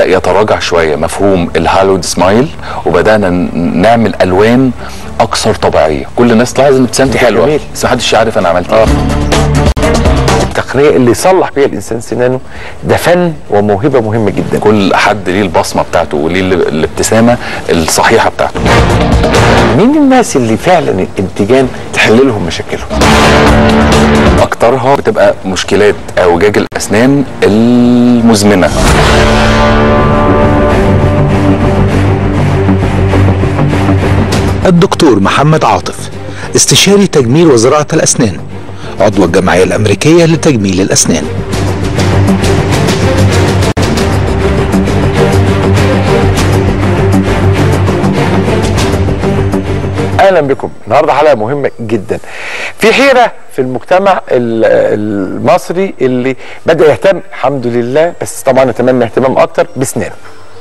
يتراجع شويه مفهوم الهالود سمايل وبدانا ن- نعمل الوان اكثر طبيعيه كل الناس تلاحظ ان ابتسامتي ده حلوه جميل. بس محدش عارف انا عملت ايه التقنيه اللي يصلح بيها الانسان سنانه ده فن وموهبه مهمه جدا كل حد ليه البصمه بتاعته وليه ال- الابتسامه الصحيحه بتاعته مين الناس اللي فعلا التيجان تحل لهم مشاكلهم اكترها بتبقى مشكلات اعوجاج الاسنان المزمنه الدكتور محمد عاطف استشاري تجميل وزراعة الأسنان عضو الجمعية الأمريكية لتجميل الأسنان اهلا بكم النهارده حلقه مهمه جدا في حيره في المجتمع ال- المصري اللي بدا يهتم الحمد لله بس طبعا نتمنى اهتمام اكتر بسنانه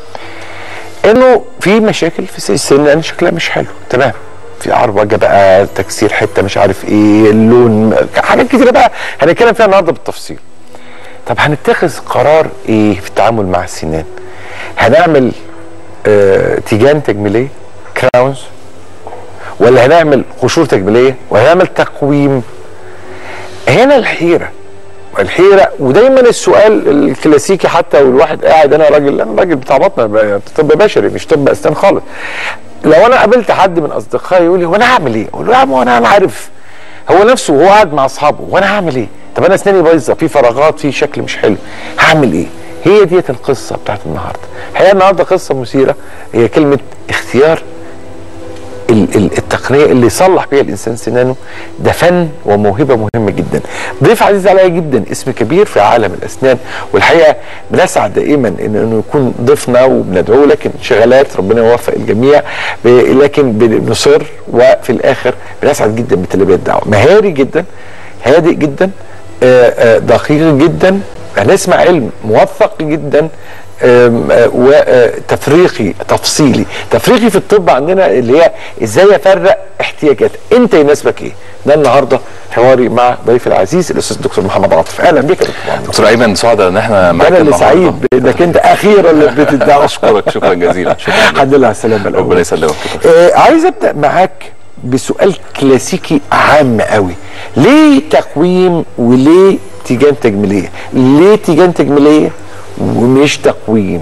انه في مشاكل في السنان شكلها مش حلو تمام في عربجه بقى تكسير حته مش عارف ايه اللون حاجات كتيره بقى هنتكلم فيها النهارده بالتفصيل طب هنتخذ قرار ايه في التعامل مع السنان هنعمل آه تيجان تجميليه كراونز ولا هنعمل قشور تجميليه ولا هنعمل تقويم هنا الحيره الحيره ودايما السؤال الكلاسيكي حتى والواحد قاعد انا راجل انا راجل بتاع بطن ب- طب بشري مش طب اسنان خالص لو انا قابلت حد من اصدقائي يقول لي هو انا هعمل ايه؟ اقول له يا عم هو انا انا عارف هو نفسه وهو قاعد مع اصحابه وانا هعمل ايه؟ طب انا اسناني بايظه في فراغات في شكل مش حلو هعمل ايه؟ هي ديت القصه بتاعت النهارده الحقيقه النهارده قصه مثيره هي كلمه اختيار ال- ال- التقنيه اللي يصلح بيها الانسان سنانه ده فن وموهبه مهمه جدا. ضيف عزيز عليا جدا اسم كبير في عالم الاسنان والحقيقه بنسعد دائما إن- انه يكون ضيفنا وبندعوه لكن انشغالات ربنا يوفق الجميع ب- لكن بنصر وفي الاخر بنسعد جدا بتلبيه الدعوه. مهاري جدا هادئ جدا آه، آه، دقيق جدا هنسمع علم موثق جدا آم، آه، وتفريقي تفصيلي تفريقي في الطب عندنا اللي هي ازاي افرق احتياجات انت يناسبك ايه ده النهارده حواري مع ضيفي العزيز الاستاذ الدكتور محمد عاطف اهلا بك يا دكتور محمد دكتور ايمن سعداء ان احنا معاك انا اللي النهاردة. سعيد بانك انت اخيرا لبيت الدعوه اشكرك شكرا جزيلا شكرا الحمد لله على السلامه الأول. ربنا يسلمك آه عايز ابدا معاك بسؤال كلاسيكي عام قوي ليه تقويم وليه تيجان تجميليه ليه تيجان تجميليه ومش تقويم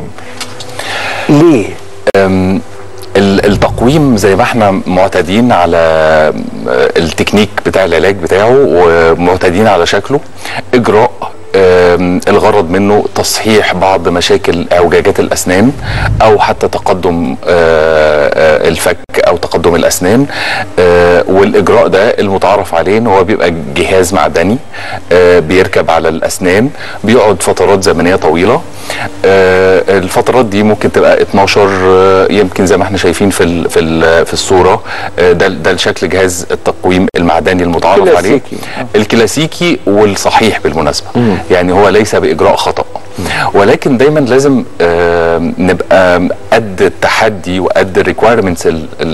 ليه أم، ال- التقويم زي ما احنا معتادين على آه، التكنيك بتاع العلاج بتاعه ومعتادين على شكله اجراء آم، الغرض منه تصحيح بعض مشاكل اعوجاجات الاسنان او حتى تقدم آه، آه، الفك او تقدم الاسنان آه، والاجراء ده المتعارف عليه ان هو بيبقى جهاز معدني آه، بيركب على الاسنان بيقعد فترات زمنيه طويله آه، الفترات دي ممكن تبقى 12 آه، يمكن زي ما احنا شايفين في ال- في ال- في الصوره آه، ده ده الشكل جهاز التقويم المعدني المتعارف عليه كلاسيكي. الكلاسيكي والصحيح بالمناسبه يعني هو ليس باجراء خطا ولكن دايما لازم آه، نبقى قد التحدي وقد الريكوايرمنتس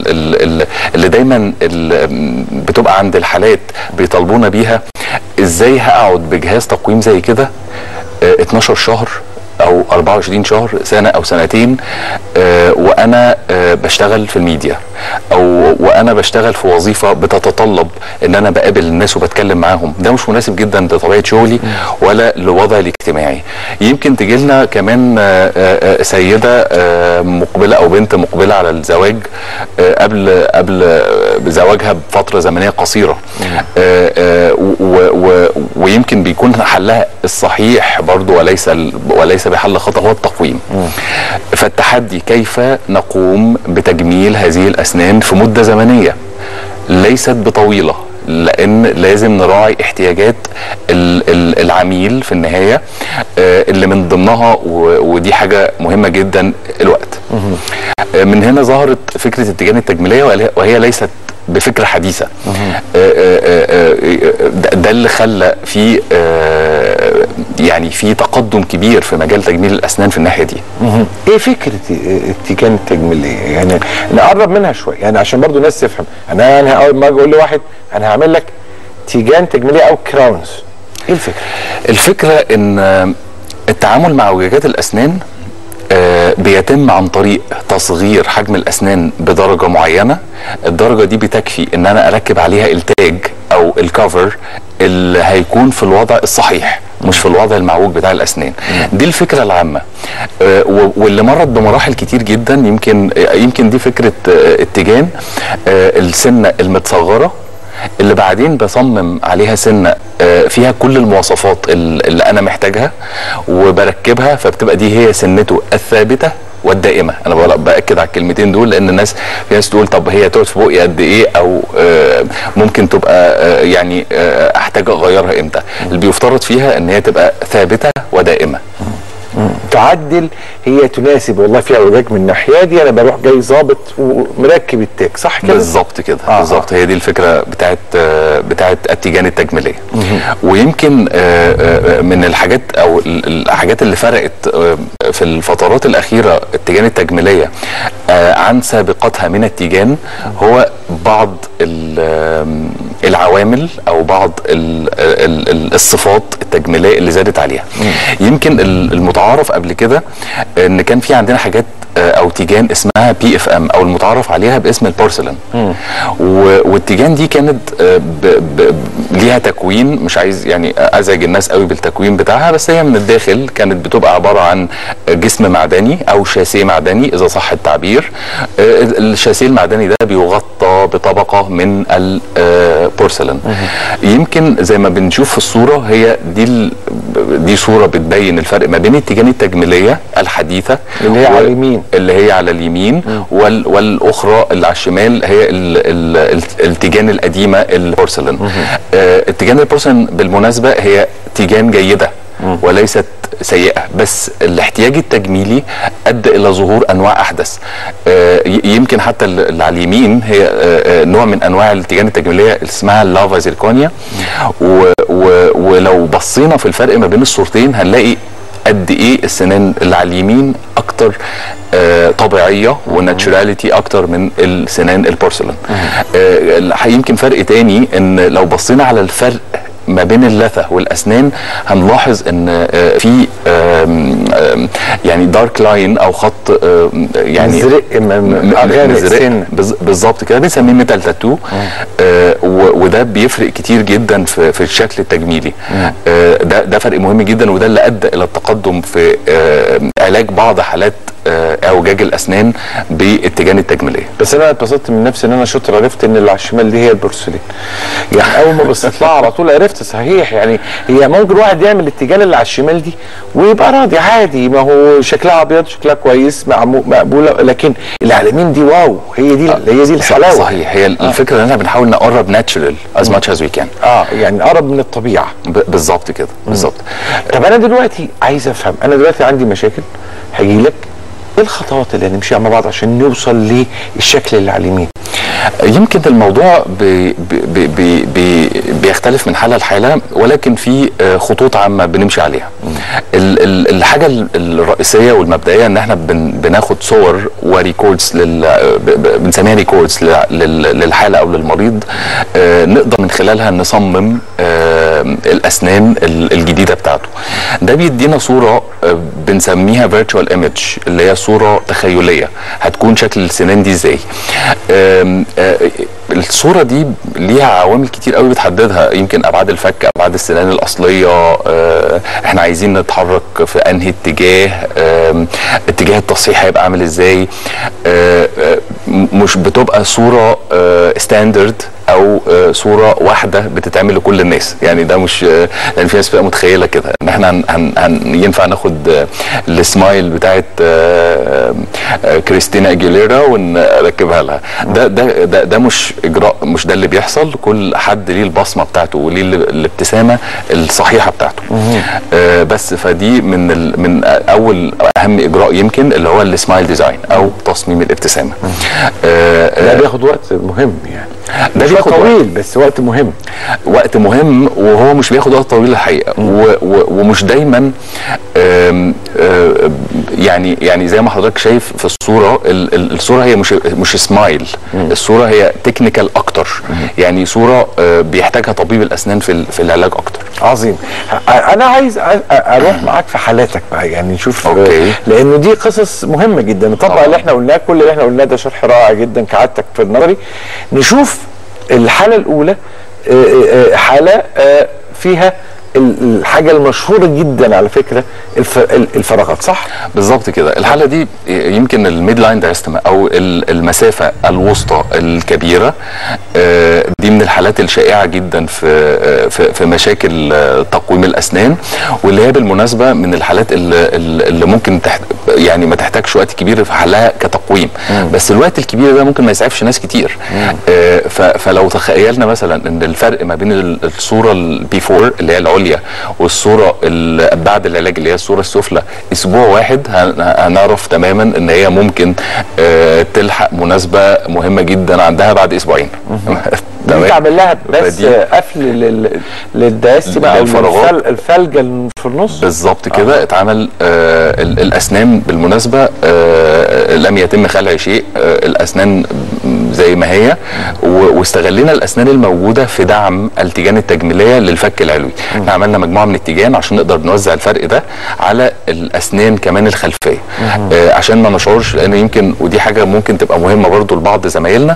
اللي دايما ال- بتبقى عند الحالات بيطالبونا بيها ازاي هقعد بجهاز تقويم زي كده آه، 12 شهر او 24 شهر سنه او سنتين آه، وانا آه، بشتغل في الميديا او وانا بشتغل في وظيفه بتتطلب ان انا بقابل الناس وبتكلم معاهم ده مش مناسب جدا لطبيعه شغلي ولا لوضعي الاجتماعي يمكن تجي لنا كمان آه، آه، آه، سيده آه، مقبله او بنت مقبله على الزواج آه، قبل قبل آه، زواجها بفتره زمنيه قصيره آه، آه، و- و- ويمكن بيكون حلها الصحيح برضو وليس ال- وليس بحل خطا هو التقويم فالتحدي كيف نقوم بتجميل هذه الاسنان في مده زمنيه ليست بطويله لان لازم نراعي احتياجات ال- ال- العميل في النهايه آه، اللي من ضمنها و- ودي حاجه مهمه جدا الوقت آه، من هنا ظهرت فكره التيجان التجميليه وهي- وهي ليست بفكره حديثه آه، آه، آه، آه، ده ده اللي خلى في آه، يعني في تقدم كبير في مجال تجميل الاسنان في الناحيه دي ايه فكره التيجان التجميليه يعني نقرب منها شويه يعني عشان برضو الناس تفهم انا انا اول ما اجي اقول لواحد انا هعمل لك تيجان تجميليه او كراونز ايه الفكره الفكره ان التعامل مع وجاجات الاسنان آه، بيتم عن طريق تصغير حجم الاسنان بدرجه معينه الدرجه دي بتكفي ان انا اركب عليها التاج او الكفر اللي هيكون في الوضع الصحيح مش في الوضع المعوج بتاع الاسنان دي الفكره العامه آه، و- واللي مرت بمراحل كتير جدا يمكن آه، يمكن دي فكره آه، التيجان آه، السنه المتصغره اللي بعدين بصمم عليها سنه آه، فيها كل المواصفات ال- اللي انا محتاجها وبركبها فبتبقى دي هي سنته الثابته والدائمه انا بقول- باكد على الكلمتين دول لان الناس في ناس تقول طب هي تقعد في بقي قد ايه او آه، ممكن تبقى آه، يعني آه، احتاج اغيرها امتى اللي بيفترض فيها ان هي تبقى ثابته ودائمه تعدل هي تناسب والله في اعوجاج من الناحيه دي انا بروح جاي ظابط ومركب التاج صح كده؟ بالظبط كده آه، آه بالظبط هي دي الفكره بتاعت آه، بتاعت التيجان التجميليه ويمكن آه، آه، من الحاجات او ال- الحاجات اللي فرقت آه، في الفترات الاخيره التيجان التجميليه آه، عن سابقتها من التيجان هو بعض ال- آم، العوامل او بعض ال- ال- ال- الصفات التجميليه اللي زادت عليها يمكن ال- المتعارف قبل كده ان كان في عندنا حاجات آه، او تيجان اسمها بي اف ام او المتعارف عليها باسم البورسلين و- والتيجان دي كانت آه، ب ب ليها تكوين مش عايز يعني ازعج الناس قوي بالتكوين بتاعها بس هي من الداخل كانت بتبقى عباره عن جسم معدني او شاسيه معدني اذا صح التعبير آه، الشاسيه المعدني ده بيغطى بطبقه من البورسلين يمكن زي ما بنشوف في الصوره هي دي ال- دي صوره بتبين الفرق ما بين التيجان التجميليه الحديثه اللي هي و- على اليمين. اللي هي على اليمين وال والاخرى اللي على الشمال هي ال ال ال التيجان القديمه البورسلين آه التيجان البورسلين بالمناسبه هي تيجان جيده وليست سيئه بس الاحتياج التجميلي ادى الى ظهور انواع احدث آه ي- يمكن حتى ال- اللي على اليمين هي آه آه، نوع من انواع التيجان التجميليه اللي اسمها اللافا زيركونيا و و ولو بصينا في الفرق ما بين الصورتين هنلاقي قد ايه السنان اللي على اليمين اكتر آه طبيعيه وناتشوراليتي اكتر من السنان البورسلين آه الح- يمكن فرق تاني ان لو بصينا على الفرق ما بين اللثه والاسنان هنلاحظ ان آه في آم، آم، يعني دارك لاين او خط آم، يعني مزرق م- م- غامق مزرق سن. بز- بالظبط كده بنسميه ميتال تاتو آه و- وده بيفرق كتير جدا في, في الشكل التجميلي آه ده ده فرق مهم جدا وده اللي ادى الى التقدم في آه علاج بعض حالات آه اعوجاج الاسنان بالتيجان التجميليه بس انا اتبسطت من نفسي ان انا شاطر عرفت ان اللي على الشمال دي هي البورسلين يعني اول ما بصيت لها على طول عرفت صحيح يعني هي ممكن واحد يعمل الاتجاه اللي على الشمال دي ويبقى راضي عادي ما هو شكلها ابيض شكلها كويس معمو- مقبوله لكن اللي على اليمين دي واو هي دي هي دي الحلاوه صحيح هي الفكره ان احنا بنحاول نقرب ناتشرال از ماتش از وي كان اه يعني قرب من الطبيعه بالظبط كده بالظبط طب انا دلوقتي عايز افهم انا دلوقتي عندي مشاكل هجي لك ايه الخطوات اللي هنمشيها مع بعض عشان نوصل للشكل اللي على اليمين يمكن الموضوع بي بي بي بي بيختلف من حاله لحاله ولكن في آه، خطوط عامه بنمشي عليها ال- ال- الحاجه ال- الرئيسيه والمبدئيه ان احنا بن بناخد صور وريكوردز لل ب- ب- بنسميها ريكوردز للحاله او للمريض آه، نقدر من خلالها نصمم آه، الاسنان ال- الجديده بتاعته ده بيدينا صوره آه، بنسميها فيرتشوال ايمج اللي هي صوره تخيليه هتكون شكل السنان دي ازاي آم، آه، الصوره دي ليها عوامل كتير قوي بتحددها يمكن ابعاد الفك ابعاد السنان الاصليه آه، احنا عايزين نتحرك في انهي اتجاه آم، اتجاه التصحيح هيبقى عامل ازاي آه، آه، م- مش بتبقى صوره ستاندرد او آه، صوره واحده بتتعمل لكل الناس يعني ده مش آه، لان في ناس بتبقى متخيله كده ان احنا هن هن هن ينفع ناخد آه، السمايل بتاعت آه، آه، كريستينا اجيليرا ونركبها لها ده ده ده, ده مش اجراء مش ده اللي بيحصل كل حد ليه البصمه بتاعته وليه ال- الابتسامه الصحيحه بتاعته آه، بس فدي من ال من اول اهم اجراء يمكن اللي هو السمايل ديزاين او تصميم الابتسامه آه، ده آه، بياخد وقت مهم يعني ده مش بياخد وقت وقت. طويل بس وقت مهم وقت مهم وهو مش بياخد وقت طويل الحقيقه و و ومش دايما آم، آم، يعني يعني زي ما حضرتك شايف في الصوره ال- ال- الصوره هي مش مش سمايل الصوره هي تكنيكال اكتر يعني صوره آه، بيحتاجها طبيب الاسنان في ال- في العلاج اكتر عظيم ه- انا عايز أ- أ- اروح معاك في حالاتك بقى يعني نشوف أوكي. لانه دي قصص مهمه جدا نطبق طبعا. اللي احنا قلناه كل اللي احنا قلناه ده شرح رائع جدا كعادتك في النظري نشوف الحاله الاولى آه، آه، آه، حاله آه، فيها ال- الحاجه المشهوره جدا على فكره الف- ال- الفراغات صح؟ بالظبط كده الحاله دي يمكن الميد لاين دايستما او ال- المسافه الوسطى الكبيره آه، دي من الحالات الشائعه جدا في آه، في في مشاكل آه، تقويم الاسنان واللي هي بالمناسبه من الحالات اللي, اللي ممكن تحت يعني ما تحتاجش وقت كبير في حلها كتقويم بس الوقت الكبير ده ممكن ما يسعفش ناس كتير آه، ف- فلو تخيلنا مثلا ان الفرق ما بين ال- الصوره البي 4 اللي هي العليا والصوره ال- بعد العلاج اللي هي الصوره السفلى اسبوع واحد هن- هنعرف تماما ان هي ممكن آه، تلحق مناسبه مهمه جدا عندها بعد اسبوعين دي تعمل لها بس فدي- قفل لل- للدايستما او للفراغات. الفل- الفلجه اللي في النص بالظبط كده اتعمل آه ال- الاسنان بالمناسبه آه لم يتم خلع شيء آه الاسنان زي ما هي و- واستغلينا الاسنان الموجوده في دعم التيجان التجميليه للفك العلوي احنا عملنا مجموعه من التيجان عشان نقدر نوزع الفرق ده على الاسنان كمان الخلفيه آه عشان ما نشعرش لان يمكن ودي حاجه ممكن تبقى مهمه برضو لبعض زمايلنا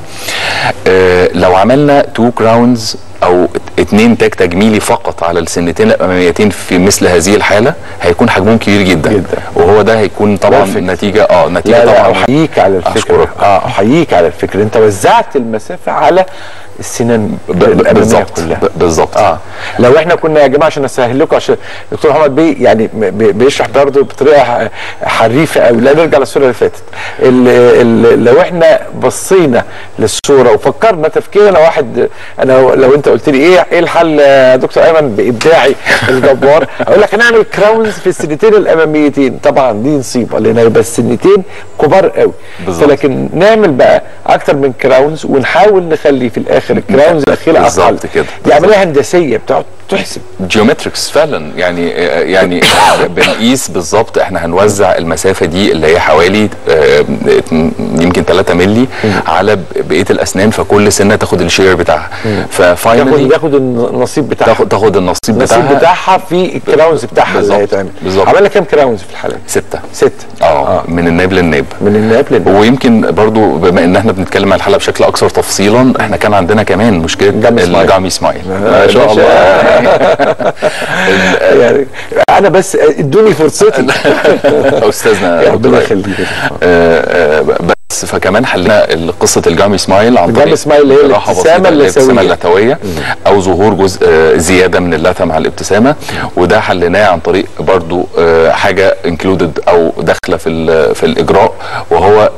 آه لو عملنا تو كراونز او اتنين تاج تجميلي فقط على السنتين الاماميتين في مثل هذه الحاله هيكون حجمهم كبير جدا, جدا. وهو ده هيكون طبعا Perfect. نتيجه اه نتيجه لا لا طبعا احييك على الفكره أشكرك. اه احييك على الفكره انت وزعت المسافه على السنان ب- ب- الاماميه بالظبط كلها ب- بالظبط اه لو احنا كنا يا جماعه عشان اسهل لكم عشان دكتور محمد بيه يعني م- بي- بيشرح برضه بطريقه ح- حريفه قوي لا نرجع للصوره اللي فاتت ال ال لو احنا بصينا للصوره وفكرنا تفكيرنا واحد انا لو انت قلت لي ايه ايه الحل يا دكتور ايمن بابداعي الجبار اقول لك هنعمل كراونز في السنتين الاماميتين طبعا دي نصيبه لان هيبقى السنتين كبار قوي بالظبط. لكن نعمل بقى اكتر من كراونز ونحاول نخلي في الاخر الكراونز الاخيره بالظبط اقل كده. دي عمليه هندسيه بتقعد تحسب جيومتريكس فعلا يعني يعني بنقيس بالظبط احنا هنوزع المسافه دي اللي هي حوالي آه، يمكن 3 مللي على بقيه الاسنان فكل سنه تاخد الشير بتاعها ياخد ففاينلي ياخد النصيب بتاعها تاخد تاخد النصيب النصيب بتاعها بتاعها في الكراونز بتاعها اللي بالظبط، هيتعمل بالظبط. عملنا كام كراونز في الحلقه؟ ستة ستة اه من الناب للناب من الناب للناب ويمكن برضو بما ان احنا بنتكلم عن الحلقه بشكل اكثر تفصيلا احنا كان عندنا كمان مشكله جامي سمايل. الجامي سمايل آه، ما شاء باشا. الله يعني انا بس ادوني فرصتي استاذنا يا ربنا دكتور يخليك آه، آه، بس فكمان حلنا قصه الجامي سمايل عن الجامي طريق سمايل اللي هي جراحة الابتسامة بسيطة، الابتسامه اللثوية. اللثويه او ظهور جزء آه، زياده من اللثه مع الابتسامه وده حليناه عن طريق برضو آه، حاجه انكلودد او داخله في ال- في الاجراء وهو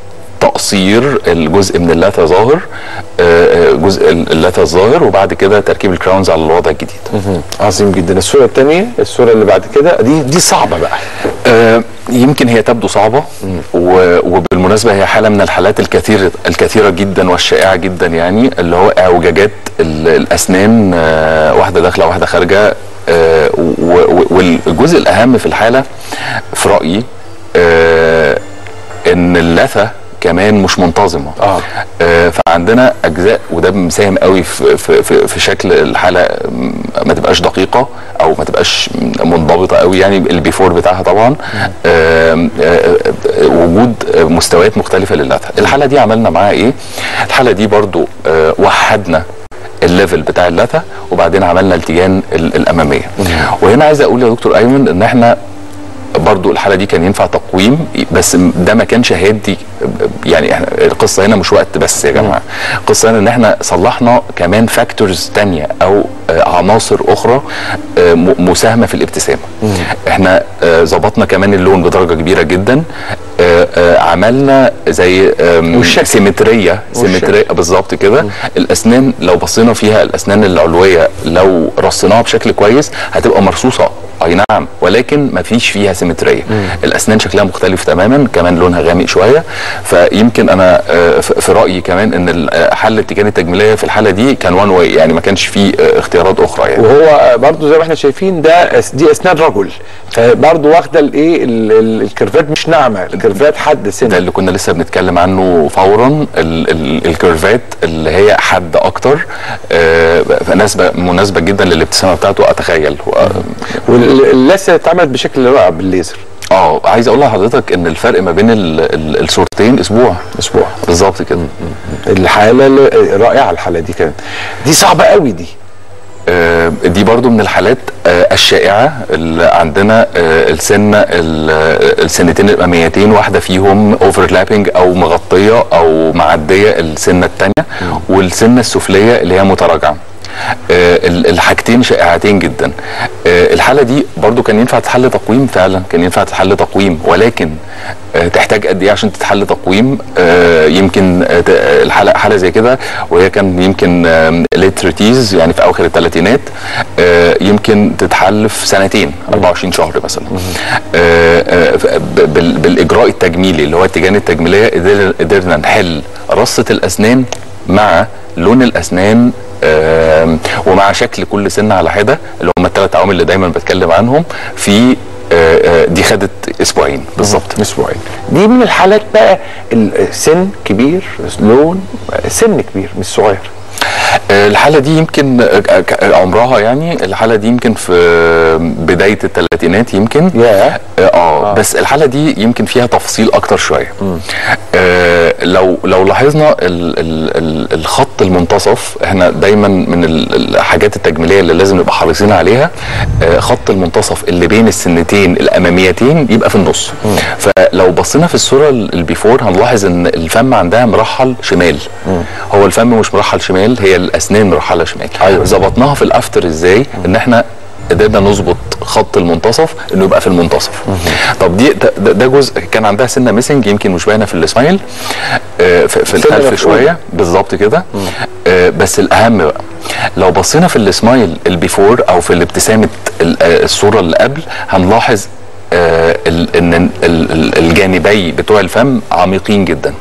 تقصير الجزء من اللثه ظاهر آه، آه، جزء اللثه الظاهر وبعد كده تركيب الكراونز على الوضع الجديد عظيم جدا الصوره الثانيه الصوره اللي بعد كده دي دي صعبه بقى آه، يمكن هي تبدو صعبة و- وبالمناسبة هي حالة من الحالات الكثيرة الكثيرة جدا والشائعة جدا يعني اللي هو اعوجاجات ال- الأسنان آه، واحدة داخلة واحدة خارجة آه، و- و- والجزء الأهم في الحالة في رأيي آه، إن اللثة كمان مش منتظمه آه. آه فعندنا اجزاء وده مساهم قوي في, في, في, في شكل الحاله م- ما تبقاش دقيقه او ما تبقاش منضبطه قوي يعني البيفور بتاعها طبعا آم، آه آه وجود مستويات مختلفه للثه الحاله دي عملنا معاها ايه الحاله دي برضو آه وحدنا الليفل بتاع اللثه وبعدين عملنا التيجان ال- الاماميه وهنا عايز اقول يا دكتور ايمن ان احنا برضو الحاله دي كان ينفع تقويم بس ده ما كانش هيدي يعني احنا القصه هنا مش وقت بس يا جماعه القصه هنا ان احنا صلحنا كمان فاكتورز تانية او آه، عناصر اخرى آه، م- مساهمه في الابتسامه احنا آه، ظبطنا كمان اللون بدرجه كبيره جدا آه، آه، عملنا زي آم، والشكل. سيمتريه والشكل. سيمتريه بالظبط كده الاسنان لو بصينا فيها الاسنان العلويه لو رصيناها بشكل كويس هتبقى مرصوصه اي نعم ولكن ما فيش فيها سيمتريه الاسنان شكلها مختلف تماما كمان لونها غامق شويه فيمكن انا آه، ف- في رايي كمان ان ال- آه، حل التيجان التجميليه في الحاله دي كان وان واي يعني ما كانش فيه آه، اختيارات اخرى يعني وهو برضو زي ما احنا شايفين ده أس- دي اسنان رجل فبرضو واخده الايه ال- ال- الكيرفات مش ناعمه الكيرفات حد ده سن اللي كنا لسه بنتكلم عنه فورا ال ال الكيرفات اللي هي حد اكتر آه، مناسبه مناسبه جدا للابتسامه بتاعته اتخيل و- واللثه اتعملت بشكل رائع بالليزر اه عايز اقول لحضرتك ان الفرق ما بين ال ال الصورتين اسبوع اسبوع بالظبط كده الحاله ال- رائعه الحاله دي كانت دي صعبه قوي دي آه، دي برضو من الحالات آه، الشائعة اللي عندنا آه، السنة ال- آه، السنتين الأماميتين واحدة فيهم اوفرلابنج أو مغطية أو معدية السنة التانية والسنة السفلية اللي هي متراجعة آه، ال- الحاجتين شائعتين جدا آه، الحالة دي برضو كان ينفع تتحل تقويم فعلا كان ينفع تتحل تقويم ولكن آه، تحتاج قد ايه عشان تتحل تقويم آه، يمكن آه، ت- آه، الحاله حاله زي كده وهي كان يمكن ليترتيز يعني في اواخر الثلاثينات آه، يمكن تتحل في سنتين 24 شهر مثلا آه، آه، ف- ب- بال- بالاجراء التجميلي اللي هو التيجان التجميليه قدر- قدرنا نحل رصه الاسنان مع لون الاسنان آم، ومع شكل كل سنه على حده اللي هم الثلاث عوامل اللي دايما بتكلم عنهم في آه، آه، دي خدت اسبوعين بالظبط اسبوعين دي من الحالات بقى السن كبير لون سن كبير مش صغير آه، الحالة دي يمكن آه، ك- عمرها يعني الحالة دي يمكن في بداية الثلاثينات يمكن ياه. اه آه، بس الحالة دي يمكن فيها تفصيل أكتر شوية آه لو لو لاحظنا ال ال ال الخط المنتصف احنا دايما من ال- الحاجات التجميلية اللي لازم نبقى حريصين عليها آه خط المنتصف اللي بين السنتين الأماميتين يبقى في النص فلو بصينا في الصورة ال- البيفور هنلاحظ ان الفم عندها مرحل شمال هو الفم مش مرحل شمال هي الأسنان مرحلة شمال أيوة. ظبطناها في الأفتر ازاي ان احنا قدرنا نظبط خط المنتصف انه يبقى في المنتصف طب دي ده, ده- ده جزء كان عندها سنه ميسنج يمكن مش باينه في السمايل آه في, في سنة الخلف مفقودة. شويه بالظبط كده آه بس الاهم بقى لو بصينا في السمايل البيفور او في الابتسامه ال- آه، الصوره اللي قبل هنلاحظ آه ال- ان ال- ال- الجانبي بتوع الفم عميقين جدا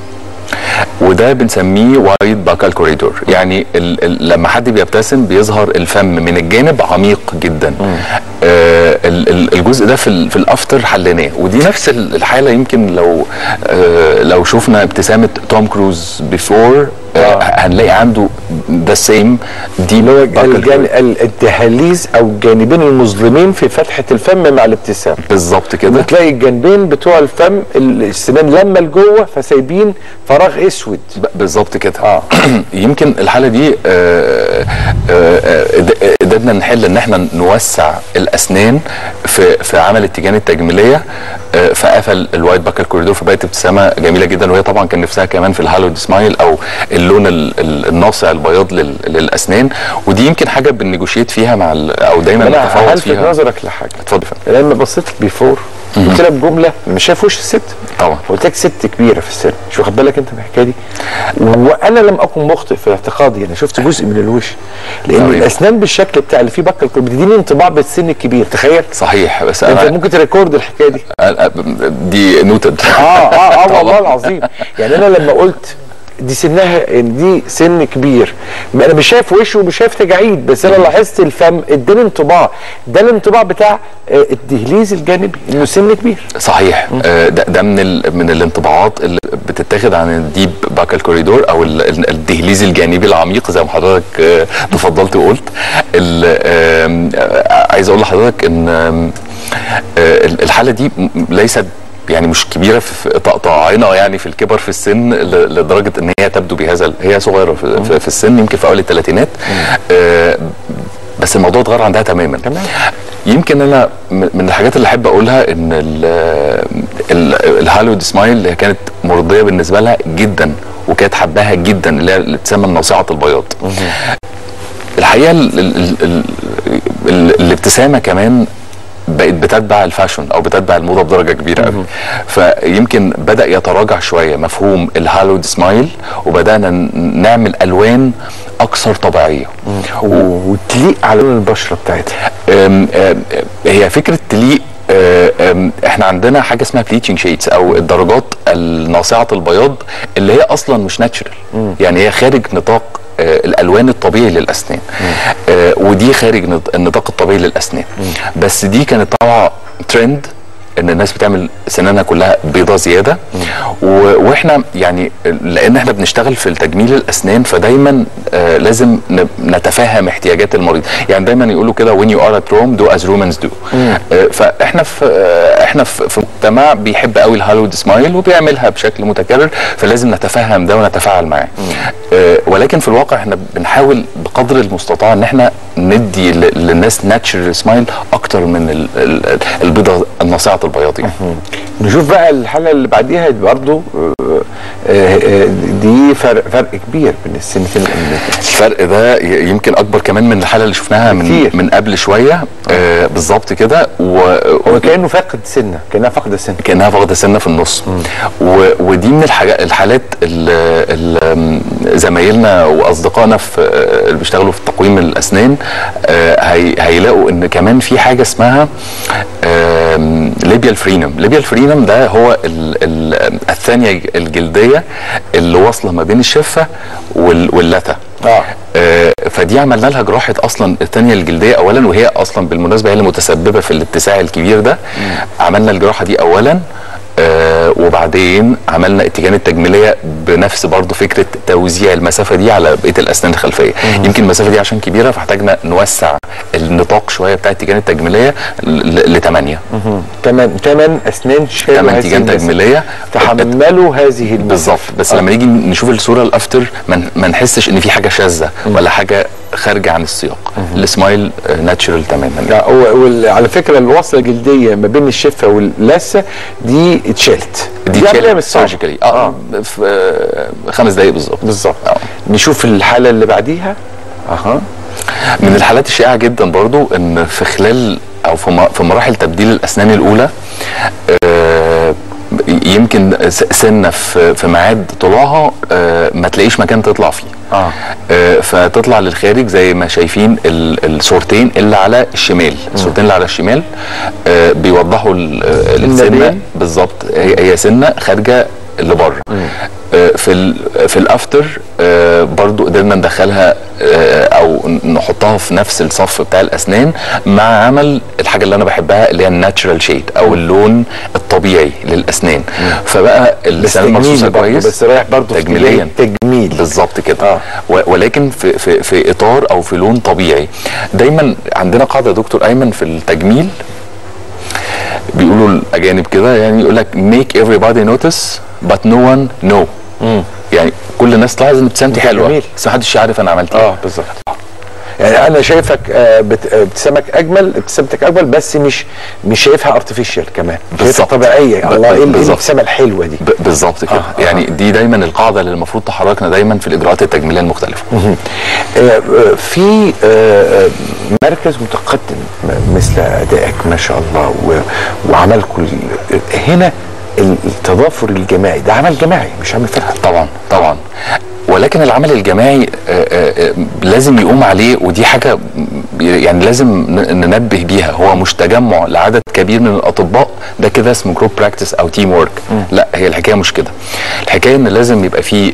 وده بنسميه وايد باكال كوريدور يعني ال ال لما حد بيبتسم بيظهر الفم من الجانب عميق جدا آه ال ال الجزء ده في ال في الافتر حليناه ودي نفس ال- الحاله يمكن لو آه لو شفنا ابتسامه توم كروز بيفور آه هنلاقي عنده ذا سيم دي اللي هو buccal الجان... corridor. ال- الدهاليز او الجانبين المظلمين في فتحه الفم مع الابتسام بالظبط كده وتلاقي الجانبين بتوع الفم السنان لما لجوه فسايبين فراغ اسود ب- بالظبط كده آه. يمكن الحاله دي آه، آه، آه، قد- قدرنا نحل ان احنا نوسع الاسنان في في عمل التيجان التجميليه آه، فقفل الوايت باكال كوريدور فبقت ابتسامه جميله جدا وهي طبعا كان نفسها كمان في الهالود سمايل او اللون ال- ال- الناصع البياض لل- للاسنان ودي يمكن حاجه بنيجوشيت فيها مع ال- او دايما انا بنتفاوض هلفت فيها نظرك لحاجه اتفضل يا فندم. لما بصيت بيفور قلت لك جمله مش شايف وش الست طبعا قلت لك ست كبيره في السن مش واخد بالك انت من الحكايه دي وانا لم اكن مخطئ في اعتقادي انا شفت جزء من الوش لان تمام. الاسنان بالشكل بتاع اللي فيه بكر بتديني انطباع بالسن الكبير تخيل صحيح بس انت انا ممكن تريكورد الحكايه دي دي نوتد اه اه اه طبعاً. والله العظيم يعني انا لما قلت دي سنها ان دي سن كبير انا مش شايف وشه ومش شايف تجاعيد بس انا لاحظت الفم اداني انطباع ده الانطباع بتاع آه، الدهليز الجانبي انه سن كبير صحيح آه، ده, ده من ال من الانطباعات اللي بتتاخد عن الديب باكال كوريدور او ال- ال- الدهليز الجانبي العميق زي ما حضرتك آه، تفضلت وقلت ال- آم، آه، عايز اقول لحضرتك ان آم، آه، الحاله دي م- ليست يعني مش كبيره في تقطعنا يعني في الكبر في السن ل- لدرجه ان هي تبدو بهذا ال- هي صغيره في, في- في السن يمكن في اول الثلاثينات آه، بس الموضوع اتغير عندها تماما تمام. يمكن انا م- من الحاجات اللي احب اقولها ان ال- ال- الهالود سمايل اللي كانت مرضيه بالنسبه لها جدا وكانت حباها جدا اللي هي اللي تسمى الناصعه البياض الحقيقه ال ال ال ال ال الابتسامه كمان بقت بتتبع الفاشن او بتتبع الموضه بدرجه كبيره قوي فيمكن بدا يتراجع شويه مفهوم الهالود سمايل وبدانا ن- نعمل الوان اكثر طبيعيه و- وتليق على لون البشره بتاعتها أم- أم- هي فكره تليق آه، آم، احنا عندنا حاجه اسمها بليتشنج شيدز او الدرجات الناصعه البياض اللي هي اصلا مش ناتشرال يعني هي خارج نطاق آه، الالوان الطبيعي للاسنان آه، ودي خارج نط- النطاق الطبيعي للاسنان بس دي كانت طالعه ترند ان الناس بتعمل سنانها كلها بيضة زياده و- واحنا يعني لان احنا بنشتغل في التجميل الاسنان فدايما آه لازم ن- نتفهم احتياجات المريض يعني دايما يقولوا كده when you are at Rome do as Romans do آه فاحنا في آه احنا في في مجتمع بيحب قوي الهالود سمايل وبيعملها بشكل متكرر فلازم نتفهم ده ونتفاعل معاه آه ولكن في الواقع احنا بنحاول بقدر المستطاع ان احنا ندي ل- للناس ناتشرال سمايل اكتر من ال- ال- البيضه الناصعه البياض يعني نشوف بقى الحلقه اللي بعديها برضه دي فرق فرق كبير بين السنتين اللي الفرق ده ي- يمكن اكبر كمان من الحاله اللي شفناها من كتير. من قبل شويه آه بالظبط كده هو كانه فاقد سنه كانها فاقده سنه كانها واخده سنه في النص و... ودي من الحاجات الحالات اللي زمايلنا واصدقائنا في اللي بيشتغلوا في تقويم الاسنان آه، هي... هيلاقوا ان كمان في حاجه اسمها ليبيال فرينم ليبيال فرينم ده هو ال... ال... الثانيه الجلديه اللي واصله ما بين الشفه وال... واللثه اه آه، فدي عملنا لها جراحه اصلا الثانيه الجلديه اولا وهي اصلا بالمناسبه هي اللي متسببه في الاتساع الكبير ده عملنا الجراحه دي اولا آه وبعدين عملنا التيجان التجميليه بنفس برضه فكره توزيع المسافه دي على بقيه الاسنان الخلفيه يمكن المسافه دي عشان كبيره فاحتاجنا نوسع النطاق شويه بتاع التيجان التجميليه لثمانيه تمن تمن اسنان شالوا ثمان هذه تيجان المسافة. تجميليه تحملوا هذه المسافة. بالظبط بس لما نيجي نشوف الصوره الافتر ما ن- ما نحسش ان في حاجه شاذه ولا حاجه خارجه عن السياق السمايل ناتشرال تماما لا هو وال- على فكره الوصله الجلديه ما بين الشفه واللثه دي اتشالت دي عملية تشيل مش صعبة. سيرجيكالي اه في آه، خمس دقائق بالظبط بالظبط آه. نشوف الحاله اللي بعديها اها من الحالات الشائعه جدا برضو ان في خلال او في م- في مراحل تبديل الاسنان الاولى آه، يمكن س- سنه في في ميعاد طلوعها آه، ما تلاقيش مكان تطلع فيه اه آه، فتطلع للخارج زي ما شايفين ال- الصورتين اللي على الشمال الصورتين اللي على الشمال آه، بيوضحوا ال- آه، السنه النبين. بالظبط هي هي سنه خارجه لبره آه، في ال في الافتر آه، برضو قدرنا ندخلها آه، او نحطها في نفس الصف بتاع الاسنان مع عمل الحاجه اللي انا بحبها اللي هي الناتشرال شيد او اللون الطبيعي للاسنان فبقى بس اللسان تجميل مرصوصه برضه، كويس بس رايح برضه في تجميليا. اتجاه تجميل بالظبط كده آه. آه. ولكن في, في في اطار او في لون طبيعي دايما عندنا قاعده يا دكتور ايمن في التجميل بيقولوا الاجانب كده يعني يقول لك make everybody notice but no one know يعني كل الناس تلاحظ ان ابتسامتي حلوه جميل. بس محدش عارف انا عملت ايه اه بالظبط يعني انا شايفك آه، بت- آه، ابتسامك اجمل ابتسامتك اجمل بس مش مش شايفها ارتفيشال كمان شايفها بالظبط. طبيعيه ب- الله ايه ال- إيه بالظبط. الابتسامه الحلوه دي ب- بالظبط كده آه، آه. يعني دي دايما القاعده اللي المفروض تحركنا دايما في الاجراءات التجميليه المختلفه آه، آه، في آه، آه، مركز متقدم م- مثل ادائك ما شاء الله و- وعملكم ال- هنا ال- التضافر الجماعي ده عمل جماعي مش عمل فردي طبعا طبعا ولكن العمل الجماعي آه، آه، آه، لازم يقوم عليه ودي حاجه م- يعني لازم ن- ننبه بيها هو مش تجمع لعدد كبير من الاطباء ده كده اسمه جروب براكتس او تيم وورك لا هي الحكايه مش كده الحكايه ان لازم يبقى في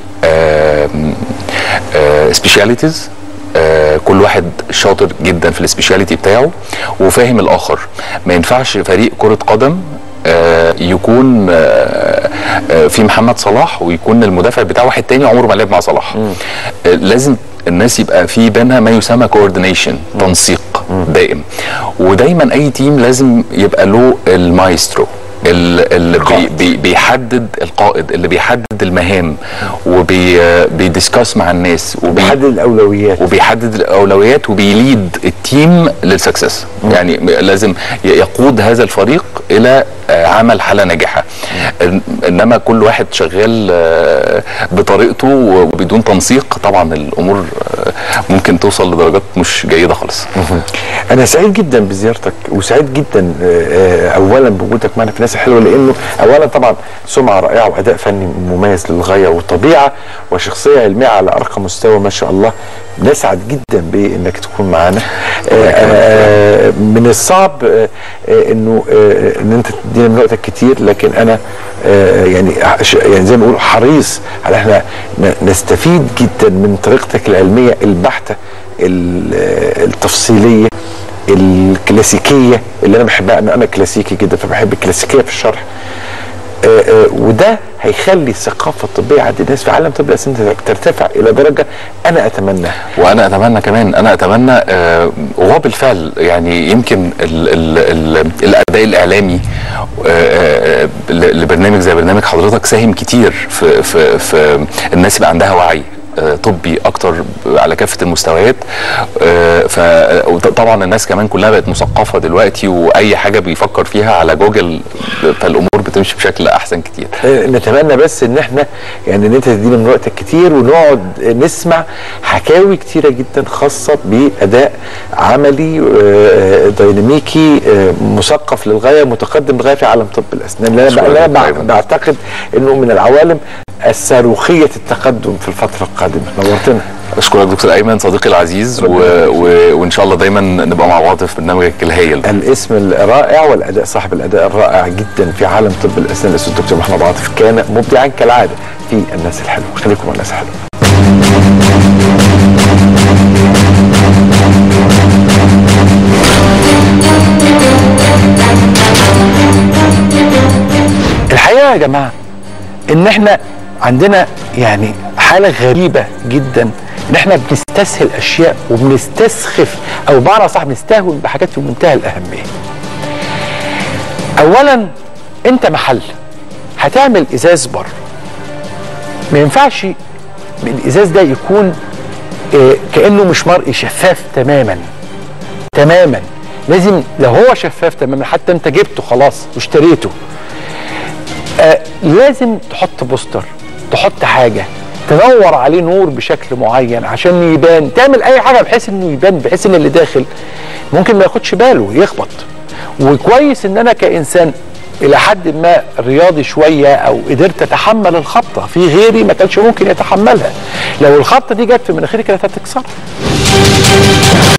سبيشاليتيز كل واحد شاطر جدا في السبيشاليتي بتاعه وفاهم الاخر ما ينفعش فريق كره قدم آه، يكون آه، آه، في محمد صلاح ويكون المدافع بتاعه واحد تاني عمره ما لعب مع صلاح آه، لازم الناس يبقى في بينها ما يسمى كوردينيشن تنسيق دائم ودايما اي تيم لازم يبقى له المايسترو ال- اللي بي بي بيحدد القائد اللي بيحدد المهام وبيدسكاس مع الناس وبي بيحدد الاولويات وبيحدد الاولويات وبيليد التيم للسكسس يعني لازم ي- يقود هذا الفريق الى آه، عمل حاله ناجحه إن- انما كل واحد شغال آه، بطريقته وبدون تنسيق طبعا الامور آه، ممكن توصل لدرجات مش جيده خالص انا سعيد جدا بزيارتك وسعيد جدا آه، آه، اولا بوجودك معنا في الناس الحلوه لانه اولا طبعا سمعه رائعه واداء فني مميز للغايه وطبيعه وشخصيه علميه على ارقى مستوى ما شاء الله نسعد جدا بانك تكون معنا آه، آه، من الصعب آه، آه، انه آه، ان انت تدينا من وقتك كتير لكن انا آه، يعني ش- يعني زي ما بيقولوا حريص على احنا ن- نستفيد جدا من طريقتك العلميه البحته ال- آه، التفصيليه الكلاسيكيه اللي انا بحبها انا انا كلاسيكي جدا فبحب الكلاسيكيه في الشرح آه، آه، وده هيخلي الثقافه الطبيه عند الناس في عالم طب الاسنان ترتفع الى درجه انا اتمناها وانا اتمنى كمان انا اتمنى آه وهو بالفعل يعني يمكن ال ال ال الاداء الاعلامي آه آه ل- لبرنامج زي برنامج حضرتك ساهم كتير في في في الناس يبقى عندها وعي آه، طبي اكتر على كافه المستويات فطبعا الناس كمان كلها بقت مثقفه دلوقتي واي حاجه بيفكر فيها على جوجل فالامور بتمشي بشكل احسن كتير آه، نتمنى بس ان احنا يعني ان انت تدينا من وقتك كتير ونقعد نسمع حكاوي كتيره جدا خاصه باداء عملي آه، ديناميكي آه، مثقف للغايه متقدم للغايه في عالم طب الاسنان لأن شكراً انا لك بع- أيضاً. بعتقد انه من العوالم الصاروخيه التقدم في الفتره القادمه نورتنا اشكرك دكتور ايمن صديقي العزيز و... و... وان شاء الله دايما نبقى مع بعض في برنامجك الهايل الاسم الرائع والاداء صاحب الاداء الرائع جدا في عالم طب الاسنان الاستاذ الدكتور محمد عاطف كان مبدعا كالعاده في الناس الحلوه خليكم مع الناس الحلوه الحقيقه يا جماعه ان احنا عندنا يعني حاله غريبه جدا ان احنا بنستسهل اشياء وبنستسخف او بمعنى صح بنستهون بحاجات في منتهى الاهميه. اولا انت محل هتعمل ازاز بره ما ينفعش الازاز ده يكون آه، كانه مش مرئي شفاف تماما تماما لازم لو هو شفاف تماما حتى انت جبته خلاص واشتريته آه لازم تحط بوستر تحط حاجه تنور عليه نور بشكل معين عشان يبان تعمل اي حاجه بحيث انه يبان بحيث ان اللي داخل ممكن ما ياخدش باله يخبط وكويس ان انا كانسان الى حد ما رياضي شويه او قدرت اتحمل الخبطه في غيري ما كانش ممكن يتحملها لو الخبطه دي جت في مناخيري كانت هتكسرها